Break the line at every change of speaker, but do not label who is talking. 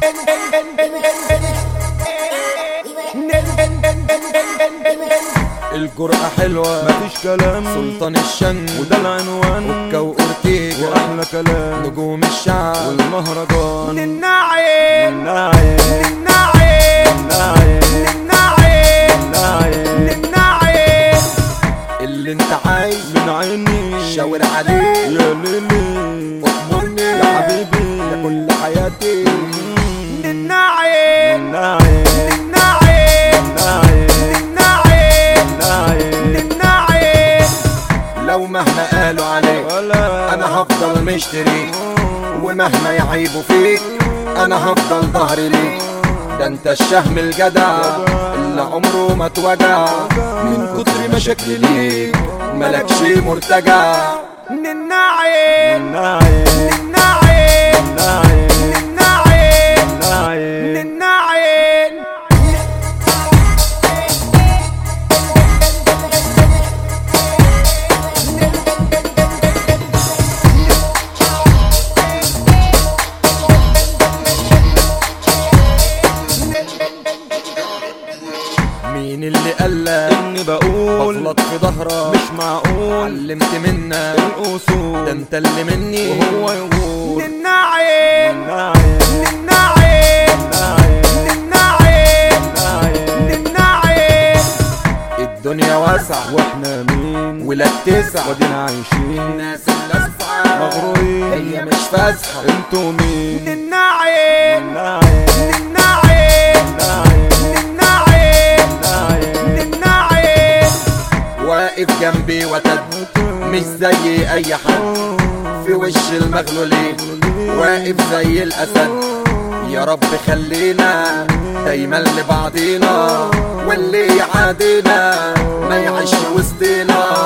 الجرأة حلوة
مفيش كلام
سلطان الشن
وده العنوان
وكا وأورتيجا
واحلى كلام
نجوم الشعب
والمهرجان
النعيم
ناعم
النعيم
ناعم
النعيم
ناعم
النعيم اللي انت عايز
من عيني
شاور عليه
يا ليلي
أمرني
يا حبيبي
يا كل حياتي
ناعم
النعيم النعيم
ناعم
النعيم
ناعم
النعيم لو مهما قالوا عليك
ولا
انا هفضل مشتريك ومهما يعيبوا فيك انا هفضل ظهري ليك ده انت الشهم الجدع اللي عمره ما اتوجع من كتر مشاكلي ليك ملكش مرتجع النعيم
ناعم
النعيم
ناعم
النعيم
ناعم
النعيم مين اللي قالك
اني بقول
بغلط في ظهرك
مش معقول
علمت منك ده
الاصول
انت اللي مني
وهو يقول
النعيم
ناعم
النعيم
ناعم
النعيم
ناعم
النعيم الدنيا واسعة
واحنا مين
ولا تسعة
ودينا عايشين
الناس اللي اسعى
مغرورين
هي مش فاسحة
انتوا مين
النعيم
ناعم
النعيم
ناعم
النعيم
ناعم
النعيم واقف جنبي وتد مش زي اي حد في وش المغلولين واقف زي الاسد يا رب خلينا دايما لبعضينا واللي يعادينا ما يعيش وسطينا